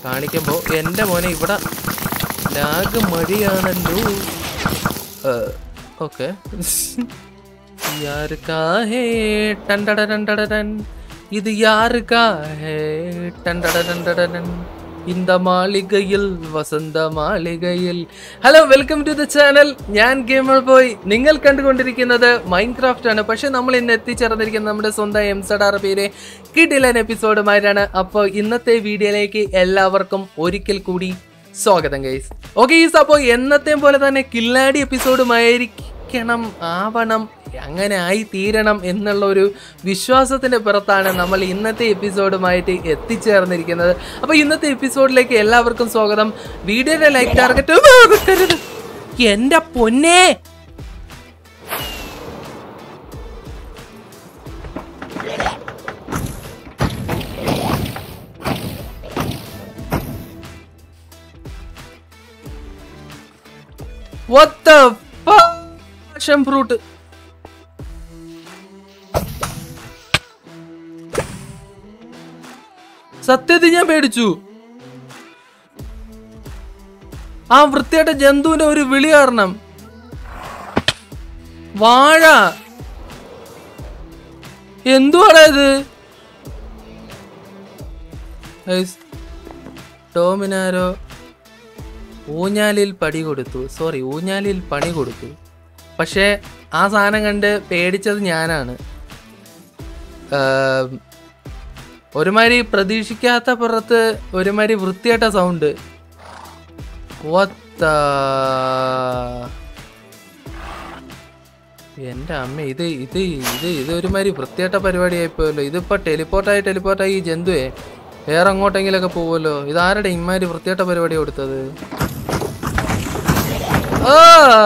കാണിക്കുമ്പോൾ എൻ്റെ മോനെ ഇവിടെ ലാഗ് മടിയാണല്ലോ ഓക്കെ യാർക്കാ ഹേ ടണ്ടട ടണ്ടടൻ ഇത് യാർക്കാ ഹേ ടണ്ടട ടണ്ടടൻ ഇന്ത മാളികയിൽ വസന്ത മാളികയിൽ hello welcome to the channel ഞാൻ ഗെയിമർ ബോയ് നിങ്ങൾ കണ്ടുകൊണ്ടിരിക്കുന്നത് മൈൻക്രാഫ്റ്റ് ആണ് പക്ഷെ നമ്മൾ ഇന്ന് എത്തിച്ചേർന്നിരിക്കുന്നത് നമ്മുടെ സ്വന്തം എം സഡാർ പേര് കിഡിലൻ എപ്പിസോഡുമായിട്ടാണ് അപ്പോൾ ഇന്നത്തെ വീഡിയോയിലേക്ക് എല്ലാവർക്കും ഒരിക്കൽ കൂടി സ്വാഗതം ഗൈസ് ഓക്കെ ഈസ് അപ്പോൾ എന്നത്തെയും പോലെ തന്നെ കില്ലാടി എപ്പിസോഡുമായിരിക്കണം ആവണം അങ്ങനെ ആയി തീരണം എന്നുള്ള ഒരു വിശ്വാസത്തിന്റെ പുറത്താണ് നമ്മൾ ഇന്നത്തെ എപ്പിസോഡുമായിട്ട് എത്തിച്ചേർന്നിരിക്കുന്നത് അപ്പോൾ ഇന്നത്തെ എപ്പിസോഡിലേക്ക് എല്ലാവർക്കും സ്വാഗതം വീഡിയോയുടെ ലൈക്ക് ടാർഗറ്റ് എന്റെ പൊന്നേ What the fuck? Passion fruit. സത്യത്തിൽ ഞാൻ പേടിച്ചു ആ വൃത്തിയായിട്ട ജന്തുവിന്റെ ഒരു വിളി കാരണം വാഴ എന്തുവാടാ ഇത് Guys, ടോമിനാരോ ഊഞ്ഞാലിൽ പടി കൊടുത്തു സോറി ഊഞ്ഞാലിൽ പണി കൊടുത്തു പക്ഷേ ആ സാധനം കണ്ട് പേടിച്ചത് ഞാനാണ് ആം, ഒരുമാതിരി പ്രതീക്ഷിക്കാത്ത പുറത്ത് ഒരുമാതിരി വൃത്തിയായിട്ട സൗണ്ട് വത്ത എൻ്റെ അമ്മ ഇത് ഇത് ഇത് ഇത് ഒരുമാതിരി വൃത്തിയായിട്ട പരിപാടിയായിപ്പോയല്ലോ ഇതിപ്പോൾ ടെലിപ്പോർട്ടായി ടെലിപ്പോർട്ടായി ഈ ജന്തുവേ വേറെ അങ്ങോട്ടെങ്കിലൊക്കെ പോവുമല്ലോ ഇതാരുടെ ഇമ്മാതിരി വൃത്തിയായിട്ട പരിപാടി കൊടുത്തത് ആ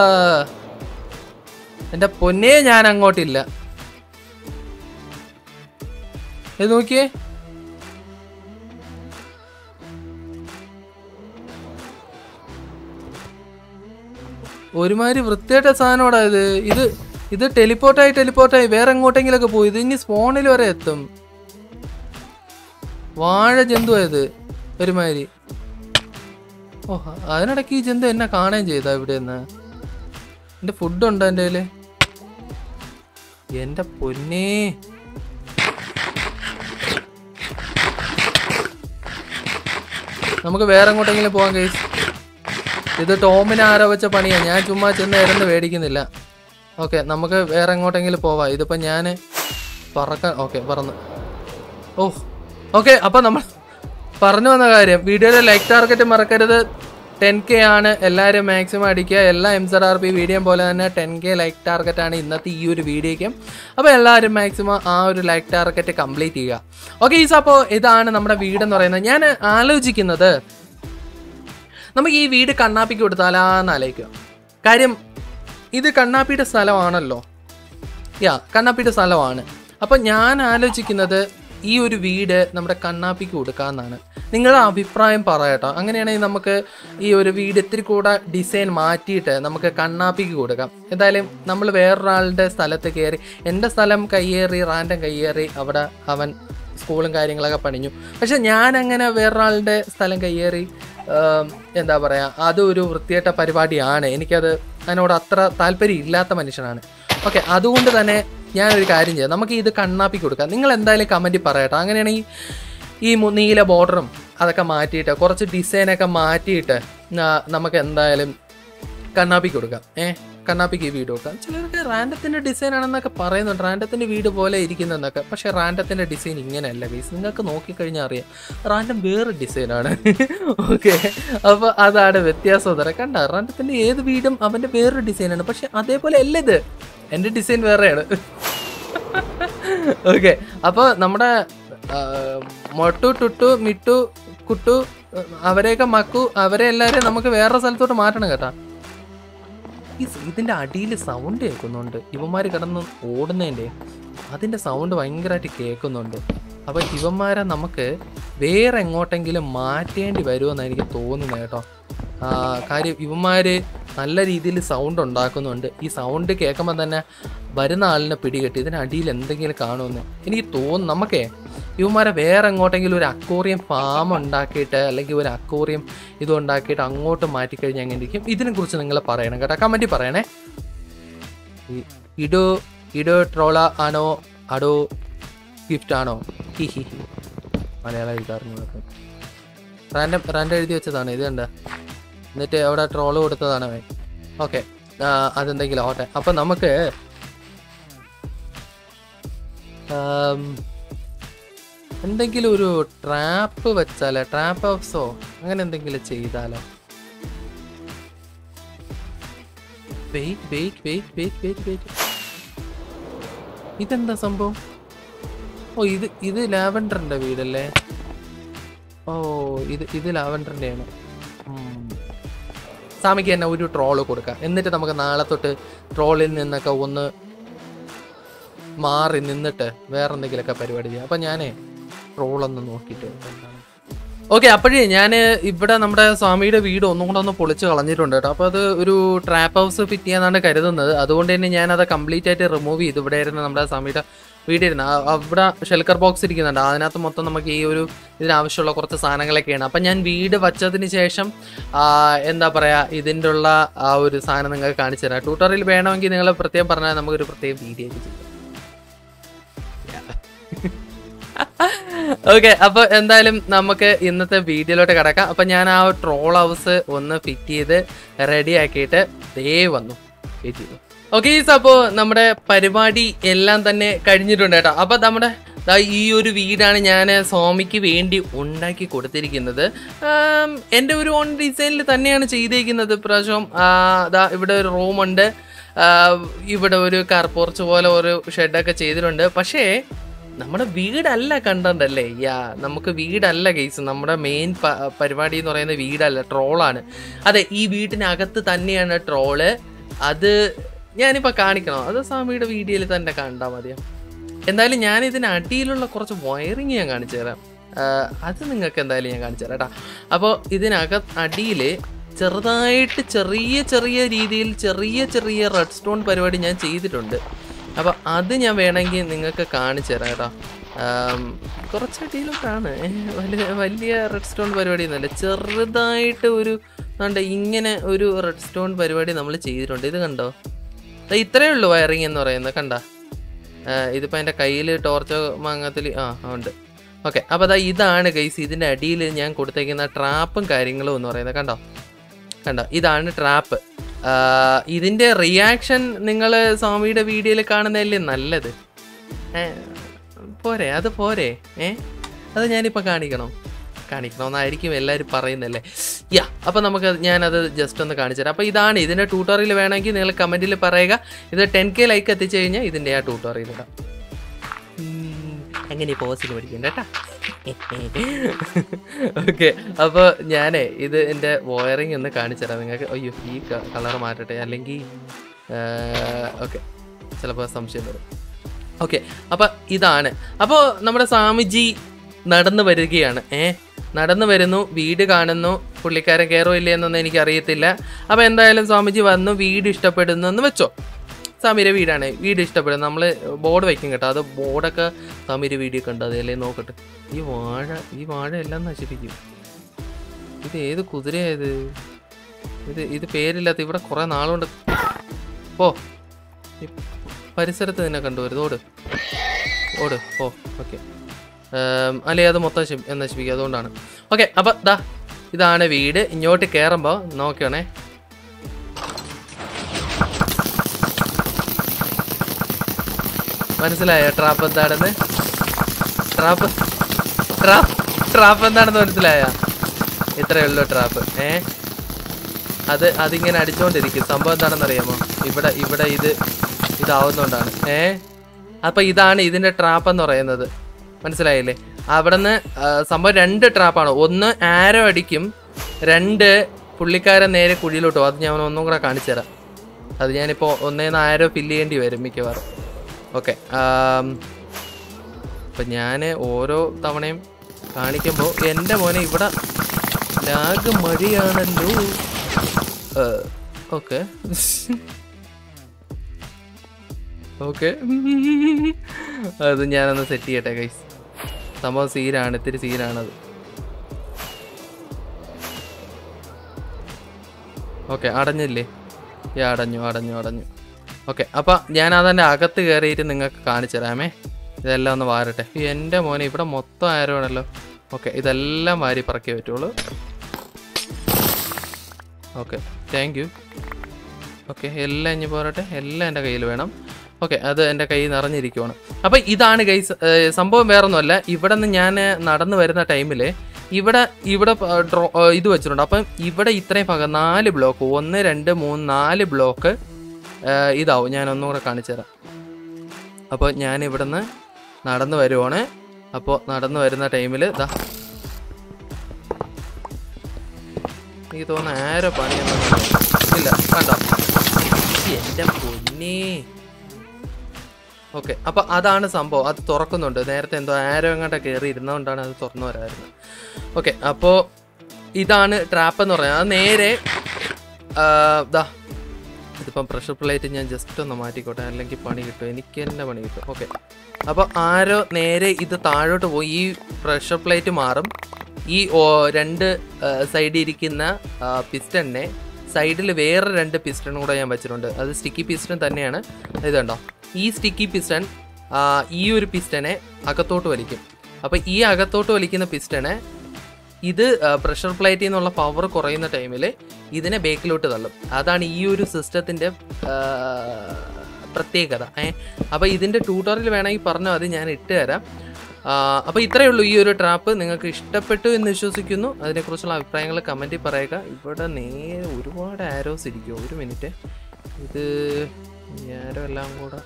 എന്റെ പൊന്നേ ഞാൻ അങ്ങോട്ടില്ല ഇത് നോക്കിയേ ഒരുമാതിരി വൃത്തിയായിട്ട സാധനോടാ ഇത് ഇത് ഇത് ടെലിപ്പോർട്ടായി ടെലിപ്പോർട്ടായി വേറെ എങ്ങോട്ടെങ്കിലൊക്കെ പോയി ഇത് ഇനി സ്പോണിൽ വരെ എത്തും വാഴ ജന്തുവായത് ഒരുമാതിരി ഓ അതിനിടയ്ക്ക് ഈ ജന്തു എന്നെ കാണുകയും ചെയ്താ ഇവിടെ നിന്ന് എൻ്റെ ഫുഡുണ്ടോ എൻ്റെ കയ്യില് എൻ്റെ പൊന്നേ നമുക്ക് വേറെ എങ്ങോട്ടെങ്കിലും പോകാൻ കേസ് ഇത് ടോമിനെ ആരോ വെച്ച പണിയാ ഞാൻ ചുമ്മാ ചെന്ന് ഇരന്ന് മേടിക്കുന്നില്ല ഓക്കെ നമുക്ക് വേറെ എങ്ങോട്ടെങ്കിലും പോവാം ഇതിപ്പോൾ ഞാൻ പറക്കാൻ ഓക്കെ പറന്ന് ഓ ഓക്കെ അപ്പം നമ്മൾ പറഞ്ഞു വന്ന കാര്യം വീഡിയോയുടെ ലൈക്ക് ടാർഗറ്റ് മറക്കരുത് ടെൻ കെ ആണ് എല്ലാവരും മാക്സിമം അടിക്കുക എല്ലാ എം സർ ആർ പി വീഡിയോ പോലെ തന്നെ ടെൻ കെ ലൈക്ക് ടാർഗറ്റ് ആണ് ഇന്നത്തെ ഈ ഒരു വീഡിയോയ്ക്ക് അപ്പോൾ എല്ലാവരും മാക്സിമം ആ ഒരു ലൈക്ക് ടാർഗറ്റ് കംപ്ലീറ്റ് ചെയ്യുക ഓക്കെ ഈസ് അപ്പോൾ ഇതാണ് നമ്മുടെ വീടെന്ന് പറയുന്നത് ഞാൻ ആലോചിക്കുന്നത് നമുക്ക് ഈ വീട് കണ്ണാപ്പിക്ക് കൊടുത്താലാന്ന് ആലോചിക്കുക കാര്യം ഇത് കണ്ണാപ്പിയുടെ സ്ഥലമാണല്ലോ യാ കണ്ണാപ്പിയുടെ സ്ഥലമാണ് അപ്പം ഞാൻ ആലോചിക്കുന്നത് ഈ ഒരു വീട് നമ്മുടെ കണ്ണാപ്പിക്ക് കൊടുക്കാമെന്നാണ് നിങ്ങളുടെ അഭിപ്രായം പറയട്ടോ അങ്ങനെയാണെങ്കിൽ നമുക്ക് ഈ ഒരു വീട് ഇത്തിരി കൂടെ ഡിസൈൻ മാറ്റിയിട്ട് നമുക്ക് കണ്ണാപ്പിക്ക് കൊടുക്കാം എന്തായാലും നമ്മൾ വേറൊരാളുടെ സ്ഥലത്ത് കയറി എൻ്റെ സ്ഥലം കയ്യേറി റാൻഡം കയ്യേറി അവിടെ അവൻ സ്കൂളും കാര്യങ്ങളൊക്കെ പണിഞ്ഞു പക്ഷെ ഞാൻ അങ്ങനെ വേറൊരാളുടെ സ്ഥലം കയ്യേറി ആം, എന്താ പറയുക അത് ഒരു വൃത്തിയായിട്ട പരിപാടിയാണ് എനിക്കത് അതിനോട് അത്ര താല്പര്യം ഇല്ലാത്ത മനുഷ്യനാണ് ഓക്കെ അതുകൊണ്ട് തന്നെ ഞാനൊരു കാര്യം ചെയ്യാം നമുക്ക് ഇത് കണ്ണാപ്പി കൊടുക്കാം നിങ്ങൾ എന്തായാലും കമൻറ്റിൽ പറയട്ടോ അങ്ങനെയാണെങ്കിൽ ഈ മു- നീല ബോർഡറും അതൊക്കെ മാറ്റിയിട്ട് കുറച്ച് ഡിസൈനൊക്കെ മാറ്റിയിട്ട് ന- നമുക്ക് എന്തായാലും കണ്ണാപ്പിക്ക് കൊടുക്കാം ഏ കണ്ണാപ്പിക്ക് ഈ വീട് കൊടുക്കാം ചിലർക്ക് റാൻഡത്തിൻ്റെ ഡിസൈൻ ആണെന്നൊക്കെ പറയുന്നുണ്ട് റാൻഡത്തിൻ്റെ വീട് പോലെ ഇരിക്കുന്നതെന്നൊക്കെ പക്ഷേ റാൻഡത്തിൻ്റെ ഡിസൈൻ ഇങ്ങനെയല്ല ഗൈസ് നിങ്ങൾക്ക് നോക്കിക്കഴിഞ്ഞാൽ അറിയാം റാൻഡം വേറെ ഡിസൈനാണ് ഓക്കെ അപ്പോൾ അതാണ് വ്യത്യാസം തരാം കണ്ട റാൻഡത്തിൻ്റെ ഏത് വീടും അവൻ്റെ വേറൊരു ഡിസൈനാണ് പക്ഷെ അതേപോലെ അല്ല ഇത് എൻ്റെ ഡിസൈൻ വേറെയാണ് ഓക്കെ അപ്പോൾ നമ്മുടെ ആ, മൊട്ടു ടുട്ടു മിട്ടു കുട്ടു അവരെയൊക്കെ മക്കു അവരെ എല്ലാവരെയും നമുക്ക് വേറെ സ്ഥലത്തോട്ട് മാറ്റണം കേട്ടാ ഈ സ- ഇതിന്റെ അടിയിൽ സൗണ്ട് കേൾക്കുന്നുണ്ട് ഇവന്മാര് കിടന്ന് ഓടുന്നതിന്റെ അതിന്റെ സൗണ്ട് ഭയങ്കരമായിട്ട് കേൾക്കുന്നുണ്ട് അപ്പൊ ഇവന്മാരെ നമുക്ക് വേറെ എങ്ങോട്ടെങ്കിലും മാറ്റേണ്ടി വരുമെന്ന് എനിക്ക് തോന്നുന്നത് കേട്ടോ ആ, കാര്യം ഇവന്മാര് നല്ല രീതിയിൽ സൗണ്ട് ഉണ്ടാക്കുന്നുണ്ട് ഈ സൗണ്ട് കേൾക്കുമ്പോൾ തന്നെ വരുന്ന ആളിനെ പിടികെട്ടി ഇതിനടിയിൽ എന്തെങ്കിലും കാണുമെന്ന് എനിക്ക് തോന്നുന്നു നമുക്കേ ഇവന്മാരെ വേറെ എങ്ങോട്ടെങ്കിലും ഒരു അക്വോറിയം ഫാം ഉണ്ടാക്കിയിട്ട് അല്ലെങ്കിൽ ഒരു അക്വോറിയം ഇത് ഉണ്ടാക്കിയിട്ട് അങ്ങോട്ട് മാറ്റിക്കഴിഞ്ഞാൽ എങ്ങനെ ഇരിക്കും ഇതിനെക്കുറിച്ച് നിങ്ങൾ പറയണം കേട്ടോ കമൻറ്റിൽ പറയണേ ഈ ഇടോ ഇടോ ട്രോള ആണോ അടോ ഗിഫ്റ്റ് ആണോ ഹി ഹി ഹി മലയാളം എഴുതാറുണ്ട് റാൻഡം റാൻഡം എഴുതി വെച്ചതാണ് ഇത് കണ്ട എന്നിട്ട് അവിടെ ട്രോള് കൊടുത്തതാണ് അവൻ ഓക്കെ അതെന്തെങ്കിലും ആവട്ടെ അപ്പം നമുക്ക് ആം, എന്തെങ്കിലും ഒരു ട്രാപ്പ് വെച്ചാലോ ട്രാപ്പ് ഹൗസോ അങ്ങനെ എന്തെങ്കിലും ചെയ്താലോ wait wait wait wait wait wait ഇതെന്താ സംഭവം ഓ ഇത് ഇത് ലാവൻഡറിന്റെ വീടല്ലേ ഓ ഇത് ഇത് ലാവൻഡറിന്റെ ആണ് സ്വാമിക്ക് തന്നെ ഒരു ട്രോള് കൊടുക്കാം എന്നിട്ട് നമുക്ക് നാളെ തൊട്ട് ട്രോളിൽ നിന്നൊക്കെ ഒന്ന് മാറി നിന്നിട്ട് വേറെ എന്തെങ്കിലുമൊക്കെ പരിപാടി ചെയ്യാം അപ്പം ഞാനേ ട്രോളൊന്ന് നോക്കിയിട്ട് ഓക്കെ അപ്പോഴേ ഞാൻ ഇവിടെ നമ്മുടെ സ്വാമിയുടെ വീട് ഒന്നും കൂടെ ഒന്ന് പൊളിച്ച് കളഞ്ഞിട്ടുണ്ട് കേട്ടോ അപ്പോൾ അത് ഒരു ട്രാപ്പ് ഹൗസ് ഫിറ്റ് ചെയ്യാന്നാണ് കരുതുന്നത് അതുകൊണ്ട് തന്നെ ഞാൻ അത് കംപ്ലീറ്റ് ആയിട്ട് റിമൂവ് ചെയ്തു ഇവിടെ ഇരുന്ന് നമ്മുടെ സ്വാമിയുടെ വീടിരുന്ന് ആ- അവിടെ ഷെൽക്കർ ബോക്സ് ഇരിക്കുന്നുണ്ട് അതിനകത്ത് മൊത്തം നമുക്ക് ഈ ഒരു ഇതിനാവശ്യമുള്ള കുറച്ച് സാധനങ്ങളൊക്കെയാണ് അപ്പം ഞാൻ വീട് വച്ചതിന് ശേഷം ആ, എന്താ പറയുക ഇതിൻ്റെ ഉള്ള ആ ഒരു സാധനം നിങ്ങൾക്ക് കാണിച്ചു തരാം ട്യൂട്ടറിൽ വേണമെങ്കിൽ നിങ്ങൾ പ്രത്യേകം പറഞ്ഞാൽ നമുക്കൊരു പ്രത്യേക വീഡിയോ ഒക്കെ ചെയ്യാം ഓക്കെ അപ്പൊ എന്തായാലും നമുക്ക് ഇന്നത്തെ വീഡിയോയിലോട്ട് കിടക്കാം അപ്പൊ ഞാൻ ആ ട്രോൾ ഹൗസ് ഒന്ന് ഫിറ്റ് ചെയ്ത് റെഡി ആക്കിയിട്ട് ദേ വന്നു ഫിറ്റ് ചെയ്തു ഓക്കെ അപ്പോ നമ്മുടെ പരിപാടി എല്ലാം തന്നെ കഴിഞ്ഞിട്ടുണ്ട് കേട്ടോ അപ്പൊ നമ്മുടെ ദാ ഈ ഒരു വീടാണ് ഞാൻ സ്വാമിക്ക് വേണ്ടി ഉണ്ടാക്കി കൊടുത്തിരിക്കുന്നത് ആം, എൻ്റെ ഒരു ഓൺ ഡിസൈനിൽ തന്നെയാണ് ചെയ്തിരിക്കുന്നത് ഇപ്രാവശ്യം ആ, ദാ ഇവിടെ ഒരു റൂമുണ്ട് ഇവിടെ ഒരു കാർ പോർച്ച് പോലെ ഒരു ഷെഡൊക്കെ ചെയ്തിട്ടുണ്ട് പക്ഷേ നമ്മുടെ വീടല്ല കണ്ടന്റ് അല്ലേ യാ നമുക്ക് വീടല്ല കേസ് നമ്മുടെ മെയിൻ പരിപാടി എന്ന് പറയുന്നത് വീടല്ല ട്രോളാണ് അതെ ഈ വീട്ടിനകത്ത് തന്നെയാണ് ട്രോള് അത് ഞാനിപ്പോൾ കാണിക്കണോ അത് സ്വാമിയുടെ വീഡിയോയിൽ തന്നെ കണ്ടാൽ മതിയോ എന്തായാലും ഞാൻ ഇതിന് അടിയിലുള്ള കുറച്ച് വയറിങ് ഞാൻ കാണിച്ചു തരാം ആ, അത് നിങ്ങൾക്ക് എന്തായാലും ഞാൻ കാണിച്ചു തരാം കേട്ടോ അപ്പോൾ ഇതിനക അടിയിൽ ചെറുതായിട്ട് ചെറിയ ചെറിയ രീതിയിൽ ചെറിയ ചെറിയ റെഡ് സ്റ്റോൺ പരിപാടി ഞാൻ ചെയ്തിട്ടുണ്ട് അപ്പോൾ അത് ഞാൻ വേണമെങ്കിൽ നിങ്ങൾക്ക് കാണിച്ചു തരാം കേട്ടോ ആം, കുറച്ചടിയിലോട്ടാണ് വലിയ വലിയ റെഡ് സ്റ്റോൺ പരിപാടി ഒന്നുമല്ല ചെറുതായിട്ട് ഒരു കണ്ട ഇങ്ങനെ ഒരു റെഡ് സ്റ്റോൺ പരിപാടി നമ്മൾ ചെയ്തിട്ടുണ്ട് ഇത് കണ്ടോ ദാ ഇത്രയേ ഉള്ളൂ വയറിങ് എന്ന് പറയുന്നത് കണ്ട ഇതിപ്പോൾ എൻ്റെ കയ്യിൽ ടോർച്ചോ മാങ്ങത്തിൽ ആ ആ, ഉണ്ട് ഓക്കെ അപ്പോൾ അതാ ഇതാണ് ഗൈസ് ഇതിൻ്റെ അടിയിൽ ഞാൻ കൊടുത്തേക്കുന്ന ട്രാപ്പും കാര്യങ്ങളും എന്ന് പറയുന്നത് കണ്ടോ കണ്ടോ ഇതാണ് ട്രാപ്പ് ഇതിൻ്റെ റിയാക്ഷൻ നിങ്ങൾ സ്വാമിയുടെ വീഡിയോയിൽ കാണുന്നതല്ലേ നല്ലത് ഏ, പോരെ അത് പോരെ ഏ അത് ഞാനിപ്പോൾ കാണിക്കണോ കാണിക്കണമെന്നായിരിക്കും എല്ലാവരും പറയുന്നല്ലേ യാ അപ്പോൾ നമുക്ക് ഞാനത് ജസ്റ്റ് ഒന്ന് കാണിച്ചു തരാം അപ്പോൾ ഇതാണ് ഇതിൻ്റെ ട്യൂട്ടോറിയൽ വേണമെങ്കിൽ നിങ്ങൾ കമൻറ്റിൽ പറയുക ഇത് ടെൻ കെ ലൈക്ക് എത്തിച്ചു കഴിഞ്ഞാൽ ഇതിൻ്റെ ആ ട്യൂട്ടോറിയൽ ഇടാം ഉം, അങ്ങനെ പോസിന് പഠിക്കണ്ട കേട്ടാ ഓക്കെ അപ്പോൾ ഞാനേ ഇത് എൻ്റെ വയറിങ് ഒന്ന് കാണിച്ചു തരാം നിങ്ങൾക്ക് അയ്യോ ഈ കളർ മാറ്റട്ടെ അല്ലെങ്കിൽ ഓക്കെ ചിലപ്പോൾ സംശയം വരും ഓക്കെ അപ്പോൾ ഇതാണ് അപ്പോൾ നമ്മുടെ സ്വാമിജി നടന്നു വരികയാണ് ഏ നടന്നു വരുന്നു വീട് കാണുന്നു പുള്ളിക്കാരൻ കയറോ ഇല്ലേ എന്നൊന്നും എനിക്കറിയത്തില്ല അപ്പോൾ എന്തായാലും സ്വാമിജി വന്നു വീട് ഇഷ്ടപ്പെടുന്നു എന്ന് വെച്ചോ സ്വാമിയുടെ വീടാണ് വീട് ഇഷ്ടപ്പെടുന്നു നമ്മൾ ബോർഡ് വയ്ക്കും കേട്ടോ അത് ബോർഡൊക്കെ സ്വാമിയുടെ വീഡിയോ കണ്ടോ അതല്ലേ നോക്കട്ടെ ഈ വാഴ ഈ വാഴ എല്ലാം നശിപ്പിക്കും ഇത് ഏത് കുതിരയായത് ഇത് ഇത് പേരില്ലാത്ത ഇവിടെ കുറേ നാളുകൊണ്ട് പോ ഈ പരിസരത്ത് തന്നെ കണ്ടുവരുത് ഓട് ഓട് ഓ ഓക്കെ അല്ലേ അത് മൊത്തം ശി- നശിപ്പിക്കുക അതുകൊണ്ടാണ് ഓക്കെ അപ്പം ദാ ഇതാണ് വീട് ഇങ്ങോട്ട് കയറുമ്പോൾ നോക്കണേ മനസ്സിലായോ ട്രാപ്പ് എന്താണെന്ന് ട്രാപ്പ് ട്രാപ്പ് ട്രാപ്പ് എന്താണെന്ന് മനസ്സിലായോ ഇത്രയേ ഉള്ളൂ ട്രാപ്പ് ഏ അത് അതിങ്ങനെ അടിച്ചുകൊണ്ടിരിക്കും സംഭവം എന്താണെന്ന് അറിയാമോ ഇവിടെ ഇവിടെ ഇത് ഇതാവുന്നോണ്ടാണ് ഏ അപ്പൊ ഇതാണ് ഇതിന്റെ ട്രാപ്പ് എന്ന് പറയുന്നത് മനസ്സിലായില്ലേ അവിടുന്ന് ആ, സംഭവം രണ്ട് ട്രാപ്പാണ് ഒന്ന് ആരോ അടിക്കും രണ്ട് പുള്ളിക്കാരൻ നേരെ കുഴിയിലോട്ട് പോകും അത് ഞാൻ ഒന്നും കൂടെ കാണിച്ചു തരാം അത് ഞാനിപ്പോൾ ഒന്നേന്ന് ആരോ ഫില്ല് ചെയ്യേണ്ടി വരും മിക്കവാറും ഓക്കെ അപ്പം ഞാൻ ഓരോ തവണയും കാണിക്കുമ്പോൾ എൻ്റെ മോനെ ഇവിടെ ലാഗ് മഴയാണല്ലോ ഓക്കെ ഓക്കെ അത് ഞാനൊന്ന് സെറ്റ് ചെയ്യട്ടെ ഗൈസ് സംഭവം സീനാണ് ഇത്തിരി സീനാണത് ഓക്കെ അടഞ്ഞില്ലേ ഏ അടഞ്ഞു അടഞ്ഞു അടഞ്ഞു ഓക്കെ അപ്പം ഞാൻ അതിൻ്റെ അകത്ത് കയറിയിട്ട് നിങ്ങൾക്ക് കാണിച്ചു തരാമേ ഇതെല്ലാം ഒന്ന് വാരട്ടെ എൻ്റെ മോനെ ഇവിടെ മൊത്തം ആരോണല്ലോ ഓക്കെ ഇതെല്ലാം വാരി പറക്കേ പറ്റുള്ളൂ ഓക്കെ താങ്ക് യു ഓക്കെ എല്ലാം ഇനി പോരട്ടെ എല്ലാം എൻ്റെ കയ്യിൽ വേണം ഓക്കെ അത് എൻ്റെ കയ്യിൽ നിറഞ്ഞിരിക്കുവാണ് അപ്പം ഇതാണ് ഗൈസ് സംഭവം വേറൊന്നുമല്ല ഇവിടെ നിന്ന് ഞാൻ നടന്നു വരുന്ന ടൈമിൽ ഇവിടെ ഇവിടെ പ- ഡ്രോ ഏ, ഇത് വെച്ചിട്ടുണ്ട് അപ്പം ഇവിടെ ഇത്രയും ഭാഗം നാല് ബ്ലോക്ക് ഒന്ന് രണ്ട് മൂന്ന് നാല് ബ്ലോക്ക് ഇതാവും ഞാൻ ഒന്നുകൂടെ കാണിച്ചു തരാം അപ്പോൾ ഞാൻ ഇവിടുന്ന് നടന്നു വരുവാണ് അപ്പോൾ നടന്നു വരുന്ന ടൈമിൽ ഇതാ എനിക്ക് തോന്നുന്നു ആരോ പണിയൊന്നും ഇല്ല കണ്ടോ എന്റെ പൊന്നേ ഓക്കെ അപ്പൊ അതാണ് സംഭവം അത് തുറക്കുന്നുണ്ട് നേരത്തെ എന്തോ ആരോ എങ്ങോട്ട് കയറി ഇരുന്നതുകൊണ്ടാണ് അത് തുറന്നു വരാറുന്നത് ഓക്കെ അപ്പോൾ ഇതാണ് ട്രാപ്പ് എന്ന് പറയുന്നത് അത് നേരെ ആ, ദാ ഇതിപ്പം പ്രഷർ പ്ലേറ്റ് ഞാൻ ജസ്റ്റ് ഒന്ന് മാറ്റിക്കോട്ടെ അല്ലെങ്കിൽ പണി കിട്ടും എനിക്ക് തന്നെ പണി കിട്ടും ഓക്കെ അപ്പോൾ ആരോ നേരെ ഇത് താഴോട്ട് പോയി ഈ പ്രഷർ പ്ലേറ്റ് മാറും ഈ ഓ- രണ്ട് സൈഡിൽ ഇരിക്കുന്ന പിസ്റ്റണിനെ സൈഡിൽ വേറെ രണ്ട് പിസ്റ്റൺ കൂടെ ഞാൻ വെച്ചിട്ടുണ്ട് അത് സ്റ്റിക്കി പിസ്റ്റൺ തന്നെയാണ് ഇത് കണ്ടോ ഈ സ്റ്റിക്കി പിസ്റ്റൺ ഈ ഒരു പിസ്റ്റനെ അകത്തോട്ട് വലിക്കും അപ്പോൾ ഈ അകത്തോട്ട് വലിക്കുന്ന പിസ്റ്റനെ ഇത് പ്രഷർ പ്ലേറ്റിൽ നിന്നുള്ള പവർ കുറയുന്ന ടൈമിൽ ഇതിനെ ബേക്കിലോട്ട് തള്ളും അതാണ് ഈ ഒരു സിസ്റ്റത്തിൻ്റെ പ്രത്യേകത ഏ അപ്പോൾ ഇതിൻ്റെ ട്യൂട്ടോറിയൽ വേണമെങ്കിൽ പറഞ്ഞോ അത് ഞാൻ ഇട്ട് തരാം അപ്പോൾ ഇത്രയേ ഉള്ളൂ ഈ ഒരു ട്രാപ്പ് നിങ്ങൾക്ക് ഇഷ്ടപ്പെട്ടു എന്ന് വിശ്വസിക്കുന്നു അതിനെക്കുറിച്ചുള്ള അഭിപ്രായങ്ങൾ കമൻറ്റിൽ പറയുക ഇവിടെ നേരെ ഒരുപാട് ആരോസ് ഇരിക്കും ഒരു മിനിറ്റ് ഇത് ആരോ എല്ലാം കൂടെ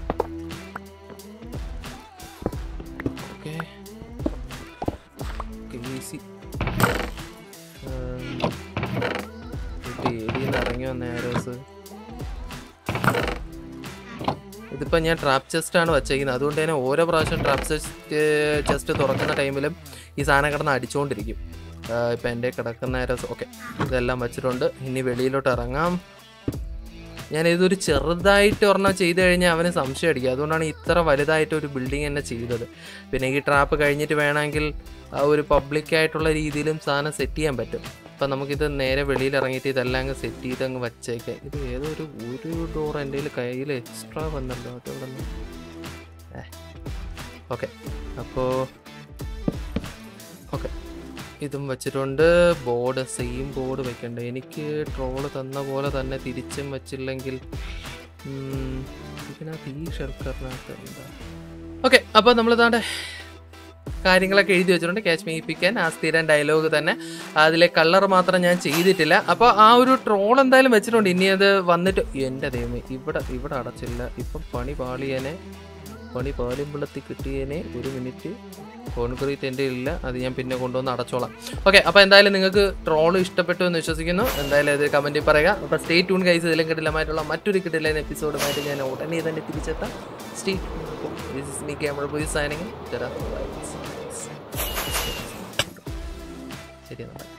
ഓക്കെ ഈസി ഏരിയയിൽ നിന്ന് ഇറങ്ങി വന്ന ആരോസ് ഇതിപ്പോൾ ഞാൻ ട്രാപ്പ് ചെസ്റ്റ് ആണ് വച്ചേക്കുന്നത് അതുകൊണ്ട് തന്നെ ഓരോ പ്രാവശ്യം ട്രാപ്പ് ചെസ്റ്റ് ചെസ്റ്റ് തുറക്കുന്ന ടൈമിലും ഈ സാധനം കിടന്ന് അടിച്ചുകൊണ്ടിരിക്കും ഇപ്പം എൻ്റെ കിടക്കുന്ന ആരോസ് ഓക്കെ ഇതെല്ലാം വെച്ചിട്ടുണ്ട് ഇനി വെളിയിലോട്ട് ഇറങ്ങാം ഞാൻ ഇതൊരു ചെറുതായിട്ട് ഒരെണ്ണം ചെയ്ത് കഴിഞ്ഞാൽ അവന് സംശയം അടിക്കും അതുകൊണ്ടാണ് ഇത്ര വലുതായിട്ട് ഒരു ബിൽഡിംഗ് തന്നെ ചെയ്തത് പിന്നെ ഈ ട്രാപ്പ് കഴിഞ്ഞിട്ട് വേണമെങ്കിൽ ആ ഒരു പബ്ലിക് ആയിട്ടുള്ള രീതിയിലും സാധനം സെറ്റ് ചെയ്യാൻ പറ്റും അപ്പം നമുക്കിത് നേരെ വെളിയിൽ ഇറങ്ങിയിട്ട് ഇതെല്ലാം അങ്ങ് സെറ്റ് ചെയ്ത് അങ്ങ് വച്ചേക്കാം ഇത് ഏതോ ഒരു ഒരു ഡോർ എൻ്റെ കയ്യിൽ എക്സ്ട്രാ വന്നല്ലോ അതവിടെ നിന്ന് ഓക്കെ അപ്പോൾ ഓക്കെ ഇതും വെച്ചിട്ടുണ്ട് ബോർഡ് സെയിം ബോർഡ് വെക്കണ്ടേ എനിക്ക് ട്രോള് തന്ന പോലെ തന്നെ തിരിച്ചും വെച്ചില്ലെങ്കിൽ ഉം, ഇതിനകത്ത് ഈ ഷെൽക്കറിനകത്ത് എന്താ ഓക്കെ അപ്പോൾ നമ്മൾ ഇതാണ്ട് കാര്യങ്ങളൊക്കെ എഴുതി വെച്ചിട്ടുണ്ട് ക്യാച്ച് മെയ്യിപ്പിക്കാൻ ആ സ്ഥിരം ഡയലോഗ് തന്നെ അതിലെ കളർ മാത്രം ഞാൻ ചെയ്തിട്ടില്ല അപ്പോൾ ആ ഒരു ട്രോൾ എന്തായാലും വെച്ചിട്ടുണ്ട് ഇനി അത് വന്നിട്ട് എൻ്റെ ദൈവമേ ഇവിടെ ഇവിടെ അടച്ചില്ല ഇപ്പം പണി പാളിയനെ പണി പാലിമ്പളത്തി കിട്ടിയതിനെ ഒരു മിനിറ്റ് കോൺക്രീറ്റ് എൻ്റെ ഇല്ല അത് ഞാൻ പിന്നെ കൊണ്ടുവന്ന് അടച്ചോളാം ഓക്കെ അപ്പോൾ എന്തായാലും നിങ്ങൾക്ക് ട്രോൾ ഇഷ്ടപ്പെട്ടു എന്ന് വിശ്വസിക്കുന്നു എന്തായാലും അത് കമൻറ്റിൽ പറയുക അപ്പോൾ സ്റ്റേ ട്യൂൺ കൈസ് ഇതിലും കിട്ടില്ലമായിട്ടുള്ള മറ്റൊരു കിട്ടില്ല എപ്പിസോഡുമായിട്ട് ഞാൻ ഉടനെ തന്നെ തിരിച്ചെത്താം stay this is me camera പോയി സൈനിങ് ശരി എന്നാൽ